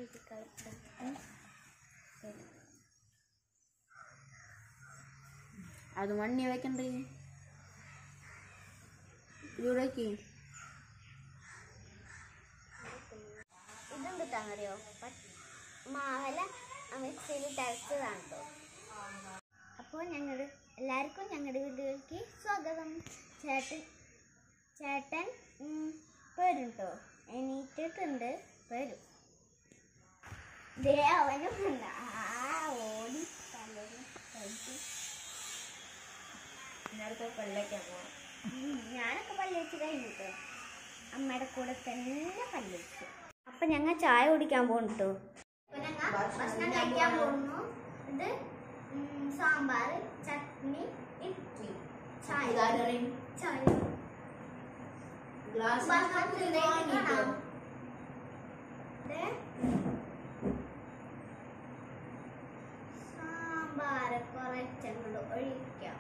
അത് മണ്ണി വെക്കണ്ടേ ഇവിടേക്ക് ഇതെന്ത് താങ്ങറിയോ മാവല മിക്സിയിൽ തരച്ചതാണ് കേട്ടോ അപ്പോൾ ഞങ്ങൾ എല്ലാവർക്കും ഞങ്ങളുടെ വീടുകൾക്ക് സ്വാഗതം ചേട്ടൻ ചേട്ടൻ ഉം, വരും കേട്ടോ എണീറ്റിട്ടുണ്ട് വരും ദേ അവനും ഉണ്ട്. ആ ഓടി പലരും കഴിച്ചു. നേരത്തെ പല്ലേക്കാൻ പോവാം ഉം, ഞാനൊക്കെ പല്ലുവെച്ച് കഴിഞ്ഞിട്ടോ അമ്മയുടെ കൂടെ തന്നെ പല്ലുവെച്ചു അപ്പൊ ഞങ്ങൾ ചായ കുടിക്കാൻ പോകുന്നു അപ്പൊ ഞങ്ങൾ ഭക്ഷണം കഴിക്കാൻ പോകുന്നു ഇത് ഉം, സാമ്പാർ ചട്നി ഇഡ്ഡലി ചായ ചായ ഭക്ഷണത്തിലേക്ക് കാണാം. ഇത് സാമ്പാർ കുറച്ചങ്ങോട്ട് ഒഴിക്കാം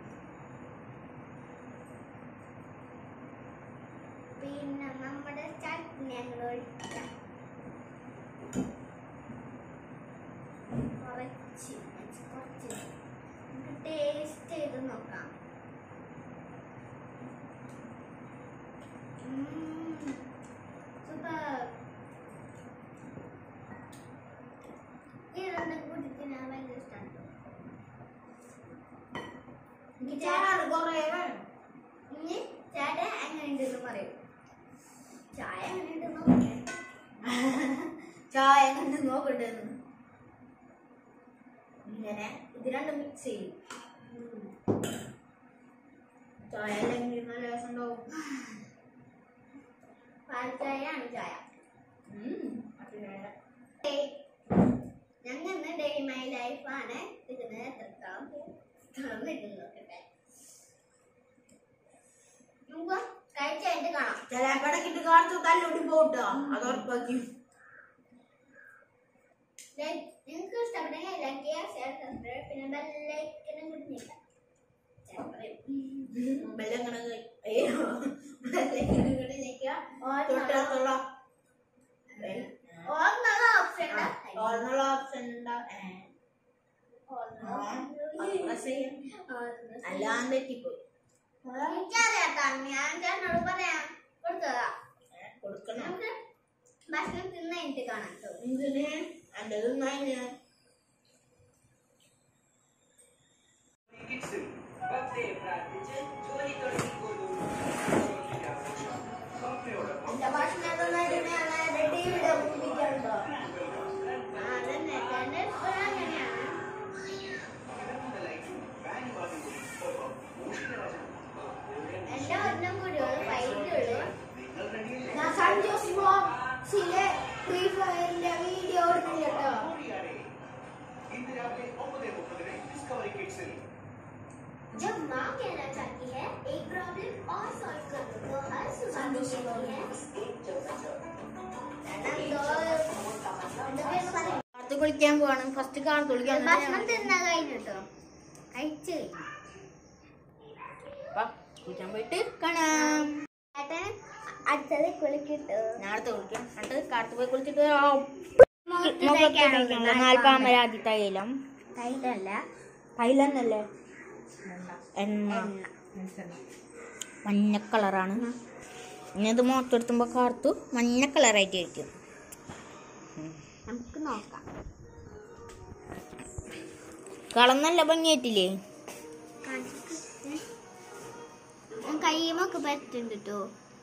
പിന്നെ നമ്മുടെ ചട്നി അങ്ങോട്ട് ഒഴിക്കാം കുറച്ച് കുറച്ച് നമുക്ക് ടേസ്റ്റ് ചെയ്ത് നോക്കാം സൂപ്പർ ഈ രണ്ടും കൂടി തിന്നാൻ ഭയങ്കര ഇഷ്ടമാണ് ഇനി ചേട്ടൻ എങ്ങനെയുണ്ടെന്ന് പറയൂ ചായ എങ്ങനെയുണ്ടെന്ന് നോക്കേ ചായ കണ്ട് നോക്കട്ടെ ഇങ്ങനെ ഇത് രണ്ടും മിക്സ് ചെയ്യും ചായ അല്ലെങ്കിൽ നല്ല രസം ഉണ്ടാവും പാൽ ചായയാണ് ചായ ഞങ്ങൾ ഇന്ന് ഡേ മൈ ലൈഫാണ് ഇതിന് എത്രത്തോളം തുറന്നിട്ട് നോക്കട്ടെ നമുക്ക് കഴിച്ചായിട്ട് കാണാം ചില കടക്കിട്ട് കാത്തു തല്ലൂടി പോട്ടോ അത് ഉറപ്പാക്കി Like, നിങ്ങൾക്ക് ഇഷ്ടപ്പെട്ടെങ്കിൽ ലൈക്ക് ചെയ്യുക ഷെയർ സബ്സ്ക്രൈബ് പിന്നെ ബെല്ലൈക്കനും കൂടി നീക്കാം ബെല്ലങ്ങനെ അയ്യോ ബെല്ലങ്ങനെ കൂടി നിൽക്കുക തൊട്ടടുത്തുള്ള ഓർമ്മയുള്ള ഓപ്ഷൻ ഓർമ്മയുള്ള ഓപ്ഷൻ ഉണ്ടാവും അല്ലാതെ തെറ്റിപ്പോയി എനിക്കറിയാട്ടാ ഞാൻ ചേട്ടനോട് പറയാം കൊടുത്തതാ ഏ, കൊടുക്കണം നമുക്ക് ഭക്ഷണം തിന്ന് കഴിഞ്ഞിട്ട് കാണാം കേട്ടോ എന്തിന് എൻ്റെ തിന്നായിന് കിഡ്സും ബർത്ത്ഡേ പ്രാർത്ഥിച്ച് ജോലി തുടങ്ങിക്കോളൂ അമ്മയോടൊപ്പം എന്റെ ഭക്ഷണം തിന്നിട്ട് ഞാൻ റെഡി ഇവിടെ ഒപ്പിക്കണ്ടോ അതന്നെ ചേട്ടൻ എപ്പോഴും അങ്ങനെയാണ് കിടക്കുന്ന ലൈറ്റും വാനി വാതിലും ഒപ്പം ഊഷ്ണരാജം എന്റെ ഒന്നും കൂടി ഒരു ഫൈറ്റുള്ളൂ നിങ്ങൾ റെഡിയല്ലേ ഞാൻ സഞ്ജോസ് ബ്ലോഗ്സിലെ ഫ്രീ ഫയറിന്റെ വീഡിയോ ഇടുന്നില്ല കേട്ടോ ഓടിയാടേ ഇന്ന് രാവിലെ ഒമ്പത് മുപ്പതിന് ഡിസ്കവറി കിഡ്സിൽ जब माँ कहना चाहती है एक प्रॉब्लम और सॉल्व कर दो तो हर सुबह कहती है കാർത്ത് കുളിക്കാൻ പോവാണ് ഫസ്റ്റ് കാർത്ത് കുളിക്കാൻ ഭക്ഷണം തിന്നാ കഴിഞ്ഞിട്ടോ കഴിച്ചു കഴിഞ്ഞു വാ, കുളിക്കാൻ പോയിട്ട് കാണാം ചേട്ടൻ അടുത്തത് കുളിക്കിട്ടു നേരത്തെ കുളിക്കാം എന്നിട്ട് കാർത്ത് പോയി കുളിച്ചിട്ട് നാൽപ്പാമര തൈലം തൈലല്ല തൈലന്നല്ലേ എണ്ണ മഞ്ഞ കളറാണ് ഇനി അത് മുഖത്തെടുത്തുമ്പോൾ കാർത്തു മഞ്ഞ കളറായിട്ട് ഇരിക്കും നമുക്ക് നോക്കാം കളം നല്ല ഭംഗിയായിട്ടില്ലേ കയ്യുമൊക്കെ പറ്റുന്നുണ്ട് കേട്ടോ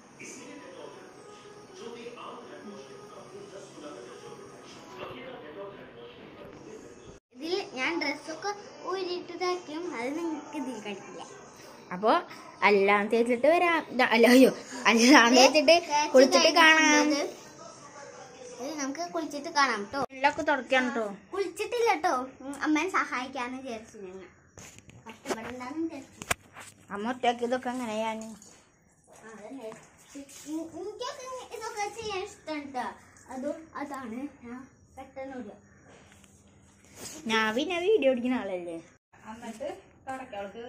ഇതിൽ ഞാൻ ഡ്രസ്സൊക്കെ ഊരിയിട്ട് തയ്ക്കും അത് നിങ്ങൾക്ക് ഇതിൽ കഴിക്കില്ല അപ്പോൾ എല്ലാം തേച്ചിട്ട് വരാം ദാ- അല്ല അയ്യോ എല്ലാം തേച്ചിട്ട് കുളിച്ചിട്ട് കാണാം ഇത് നമുക്ക് കുളിച്ചിട്ട് കാണാം കേട്ടോ എല്ലൊക്കെ തുടയ്ക്കാം കേട്ടോ കുളിച്ചിട്ടില്ല കേട്ടോ അമ്മേനെ സഹായിക്കാന്ന് വിചാരിച്ചു ഞങ്ങൾ കഷ്ടപ്പെടണ്ടെന്ന് വിചാരിച്ചു അമ്മ ഒറ്റയ്ക്ക് ഇതൊക്കെ എങ്ങനെയാണ് അതന്നെ. ഉം, എനിക്കൊക്കെ ഇതൊക്കെ ചെയ്യാൻ ഇഷ്ടം കേട്ടോ അത് അതാണ് ഞാൻ പെട്ടെന്ന് ഓടുക ഞാൻ പിന്നെ വീഡിയോ എടുക്കുന്ന ആളല്ലേ എന്നിട്ട് തുടക്കാം അവൾക്ക്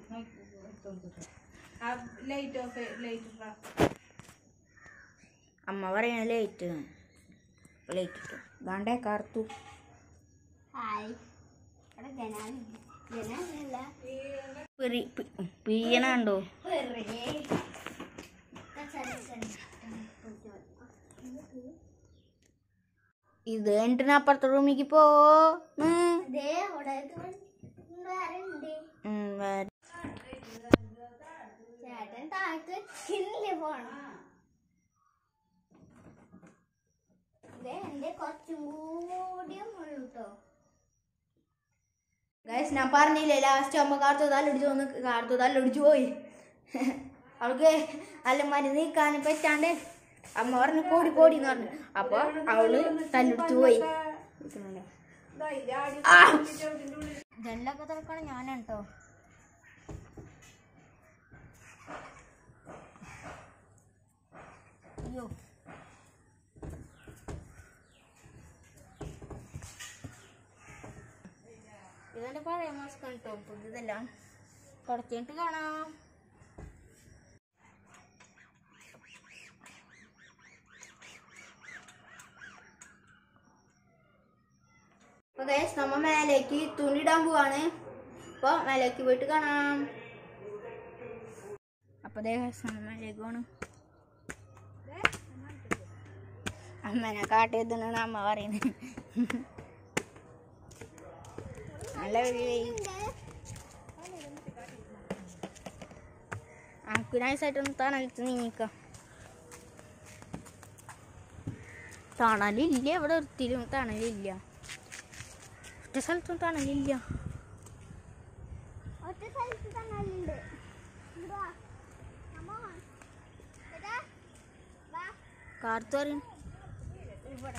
ആ ലൈറ്റ് ഓഫ് ലൈറ്റ് അമ്മ പറയണ ലേറ്റ് ലൈറ്റ് ഇട്ടു ദാണ്ടേ കറുത്തു ഹായ് ഇവിടെ ജനാല ജനാലല്ല പിയ്യണുണ്ടോ വെറുതെ ചരി ചരി ഇത് കഴിഞ്ഞിട്ട് അപ്പുറത്തെ റൂമിലേക്ക് പോ ദേ അവിടെ വേറുണ്ട് ചേട്ടൻ താഴത്ത് കിന്നില്ലേ പോണം ദേ എന്റെ കുറച്ചും കൂടിയും ഉള്ളു കേട്ടോ ഗൈസ് ഞാൻ പറഞ്ഞില്ലേ ലാസ്റ്റ് അമ്മ കാർത്തു തല്ലടിച്ചു വന്ന് കാർത്തു തല്ലടിച്ചു പോയി അവൾക്ക് അല്ലമാരി നീക്കാൻ പറ്റാണ്ട് അമ്മ പറഞ്ഞു പോടി പോടി എന്ന് പറഞ്ഞു അപ്പൊ അവള് തല്ലടിച്ചു പോയി ജനലൊക്കെ തുറക്കണം ഞാനാണ് കേട്ടോ അയ്യോ ഇതെന്റെ പഴയ മാസ്ക് ആണ് കേട്ടോ പുതിയതെല്ലാം തുടച്ചിട്ട് കാണാം അപ്പൊ ഗൈസ് നമ്മ മേലേക്ക് തുണിയിടാൻ പോവാണ് അപ്പൊ മേലേക്ക് പോയിട്ട് കാണാം അപ്പൊ ദേ ഗൈസ് നമ്മ മേലേക്ക് പോണ് അമ്മനെ കാട്ടിയതെന്നാണ് അമ്മ പറയുന്നത് നല്ല വെയിൽ നമുക്ക് നൈസായിട്ടൊന്ന് തണലിച്ച് നീക്കാം തണലില്ല ഇവിടെ ഒത്തിരി തണലില്ല ഒറ്റ സ്ഥലത്തും തണലില്ല ഒറ്റ സ്ഥലത്ത് തന്നാലുണ്ട് ഇങ്ങട് വാ. Come on. ഇതാ. വാ. കാർത്തു പറയും ഇവിടെ.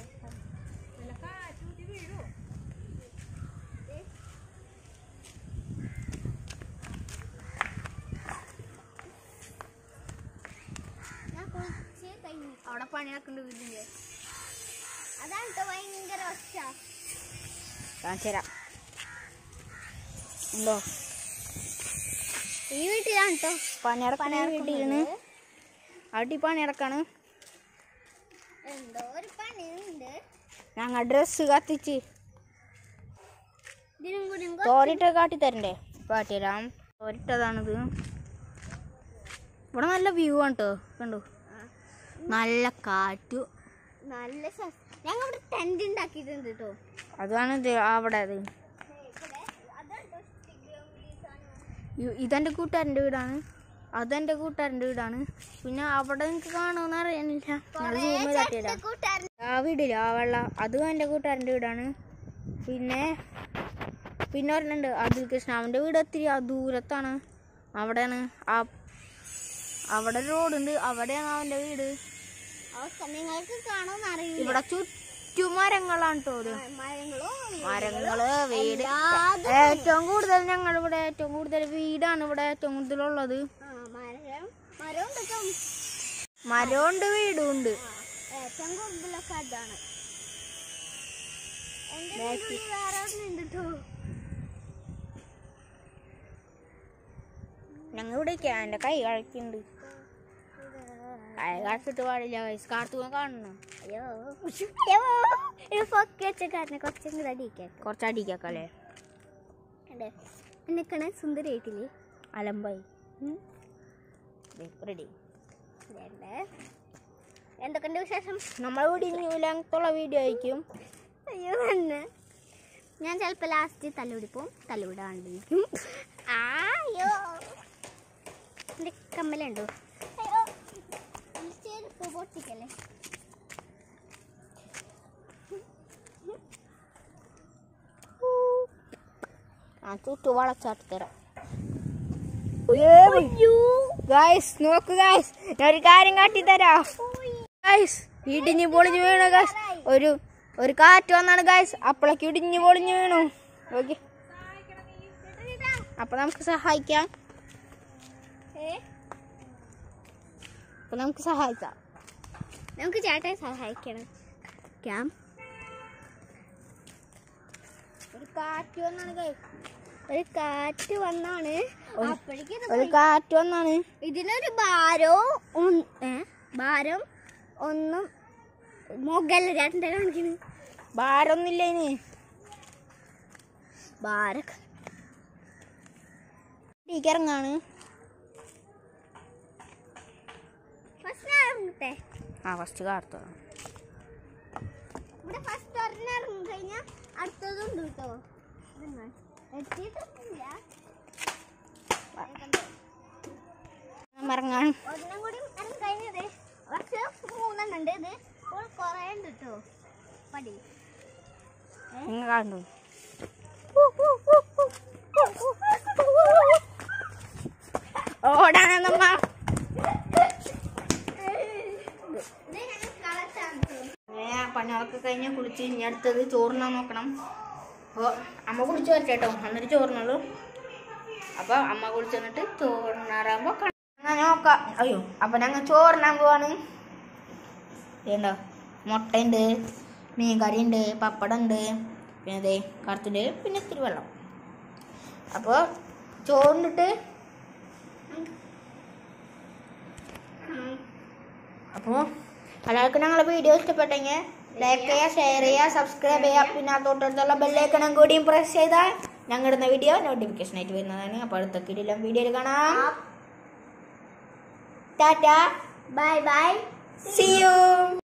ഞാൻ കുളിച്ച് കഴിഞ്ഞു അവിടെ പണിയാക്കുന്നുണ്ട് വീട്ടില് അതാണ് ട്ടോ ഭയങ്കര ഒച്ച കാണിച്ചു തരാം ഉണ്ടോ ഈ വീട്ടിലാണ് കേട്ടോ പണിയടക്കണ വീട്ടിലാണ് അടി പണിയടക്കാണ് എന്തോ ഒരു പണിയുണ്ട് ഞങ്ങൾ ഡ്രസ്സ് കത്തിച്ച് ഇതിനും കൂടി തോരിട്ട് കാട്ടി തരണ്ടേ കാട്ടിത്തരാം തോരിട്ടതാണിത് ഇവിടെ നല്ല വ്യൂ ആണ് കേട്ടോ കണ്ടു നല്ല കാറ്റു നല്ല ശ്വാസം ഞങ്ങൾ ഇവിടെ ടെന്റ് ഉണ്ടാക്കിയിട്ടുണ്ട് കേട്ടോ അതാണ് ഇത് അവിടെ അത് ഇ- ഇതെൻ്റെ കൂട്ടുകാരൻ്റെ വീടാണ് അതെൻ്റെ കൂട്ടുകാരൻ്റെ വീടാണ് പിന്നെ അവിടെ എനിക്ക് കാണുമെന്ന് അറിയാനില്ല ഞങ്ങൾ സൂമ് കാട്ടിയതാ കൂട്ടുകാരൻ ആ വീടില്ല ആ വെള്ള അതും എൻ്റെ കൂട്ടുകാരൻ്റെ വീടാണ് പിന്നെ പിന്നെ ഒരെണ്ണുണ്ട് അതുൽ കൃഷ്ണ അവൻ്റെ വീട് ഒത്തിരി ആ ദൂരത്താണ് അവിടെയാണ് ആ അവിടെ റോഡുണ്ട് അവിടെയാണ് അവൻ്റെ വീട് അവസ്ഥ നിങ്ങൾക്ക് കാണുമെന്ന് അറിയില്ല ഇവിടെ ചുറ്റും മരങ്ങളാണ് കേട്ടോ ഇത് മരങ്ങളോ മരങ്ങള് വീട് എല്ലാതും ഏറ്റവും കൂടുതൽ ഞങ്ങൾ ഇവിടെ ഏറ്റവും കൂടുതൽ വീടാണ് ഇവിടെ ഏറ്റവും കൂടുതൽ ഉള്ളത് ആ മരം മരവും കേട്ടോ മരമുണ്ട് വീടും ഉണ്ട് ഏറ്റവും കൂടുതലൊക്കെ അതാണ് എന്റെ വീട്ടിൽ വേറെ ഒന്നുണ്ട് കേട്ടോ ഞങ്ങൾ ഇവിടെ എൻ്റെ കൈ കഴിക്കുന്നുണ്ട് കൈ കഴിച്ചിട്ട് പാടില്ല വയസ്സ് കാർത്തൂനെ കാണണം അയ്യോ അയ്യോ ഇത് പൊക്കി വെച്ച കാരണം കുറച്ചും കൂടെ അടിക്കാൻ കുറച്ച് അടിക്കാക്കല്ലേ നിക്കണേ സുന്ദരിയായിട്ടില്ലേ അലമ്പായി റെഡി വേണ്ടേ എന്തൊക്കെയുണ്ട് വിശേഷം നമ്മളെ വീട് ന്യൂ ലെങ്ത്തുള്ള വീഡിയോ ആയിരിക്കും അയ്യോ തന്നെ ഞാൻ ചിലപ്പോൾ ലാസ്റ്റ് തല്ലുപിടിപ്പും തല്ലുപിടാണ്ടിരിക്കും ആ അയ്യോ എൻ്റെ കമ്മലുണ്ടോ അയ്യോ എൻ്റെ ചെരുപ്പ് പൊട്ടിക്കല്ലേ ആ ചുറ്റു വളച്ചാട്ടി തരാം ഗായ്സ് നോക്ക് ഗായ്സ് ഞാൻ ഒരു കാര്യം കാട്ടി തരാം ഗായ്സ് ഇടിഞ്ഞ് പൊളിഞ്ഞു വീണു ഗായ്സ് ഒരു ഒരു കാറ്റ് വന്നാണ് ഗായ്സ് അപ്പോഴേക്ക് ഇടിഞ്ഞ് പൊളിഞ്ഞു വീണു ഓക്കെ അപ്പൊ നമുക്ക് സഹായിക്കാം ഏ അപ്പൊ നമുക്ക് സഹായിക്കാം നമുക്ക് ചേട്ടനെ സഹായിക്കണം ക്യാം ഒരു കാറ്റ് വന്നാണ് ഗായ്സ് ഒരു കാറ്റ് വന്നാണ് അപ്പോഴേക്കും ഇത് ഒരു കാറ്റ് വന്നാണ് ഇതിനൊരു ഭാരവും ഒൻ- ഏ? ഭാരം ഒന്നും മുകളിൽ രണ്ട് കാണിക്കുന്നു ഭാരമൊന്നുമില്ല ഇനി ബാരൊക്കെ ടീക്ക് ഇറങ്ങാണ് ഫസ്റ്റ് ഞാൻ ഇറങ്ങട്ടെ ആ ഫസ്റ്റ് കാർത്തു ഇവിടെ ഫസ്റ്റ് ഒരെണ്ണം ഇറങ്ങി കഴിഞ്ഞാൽ അടുത്തതുണ്ട് കേട്ടോ ഇതെന്നാ, എത്തിയിട്ടൊന്നുമില്ല ഇറങ്ങാൻ ഒരെണ്ണം കൂടി ഇറങ്ങി കഴിഞ്ഞത് പക്ഷെ മൂന്നെണ്ണം ഉണ്ട് ഇത് ഇപ്പോൾ കുറേ ഉണ്ട് കേട്ടോ പടി നിങ്ങൾ കണ്ടു ഓടാണെന്നമ്മ ഇത് ഞങ്ങൾ കളച്ചാണ് അങ്ങനെ പണികളൊക്കെ കഴിഞ്ഞ് കുളിച്ച് ഇനി അടുത്തത് ചോറിനാൻ നോക്കണം അപ്പോൾ അമ്മ കുളിച്ച് വരട്ടെ കേട്ടോ എന്നിട്ട് ചോറിനുള്ളൂ അപ്പോൾ അമ്മ കുളിച്ച് വന്നിട്ട് ചോറിനാറാകുമ്പോൾ അങ്ങനെ നോക്കാം അയ്യോ അപ്പം ഞങ്ങൾ ചോറിനാൻ പോവാണ് വേണ്ട മുട്ടയുണ്ട് മീൻ കറി ഉണ്ട് പപ്പടം ഉണ്ട് പിന്നെ ദേ കറുത്തുണ്ട് പിന്നെ ഇത്തിരി വെള്ളം അപ്പോൾ ചോറിനിട്ട് അപ്പോൾ എല്ലാവർക്കും ഞങ്ങളെ വീഡിയോ ഇഷ്ടപ്പെട്ടെങ്കിൽ ലൈക്ക് ചെയ്യുക ഷെയർ ചെയ്യുക സബ്സ്ക്രൈബ് ചെയ്യുക പിന്നെ ആ തൊട്ടടുത്തുള്ള ബെല്ലൈക്കണം കൂടിയും പ്രസ് ചെയ്താൽ ഞങ്ങളുടെ വീഡിയോ നോട്ടിഫിക്കേഷൻ ആയിട്ട് വരുന്നതാണ് അപ്പോൾ അടുത്ത കിടിലം വീഡിയോയിൽ കാണാം tata bye bye see U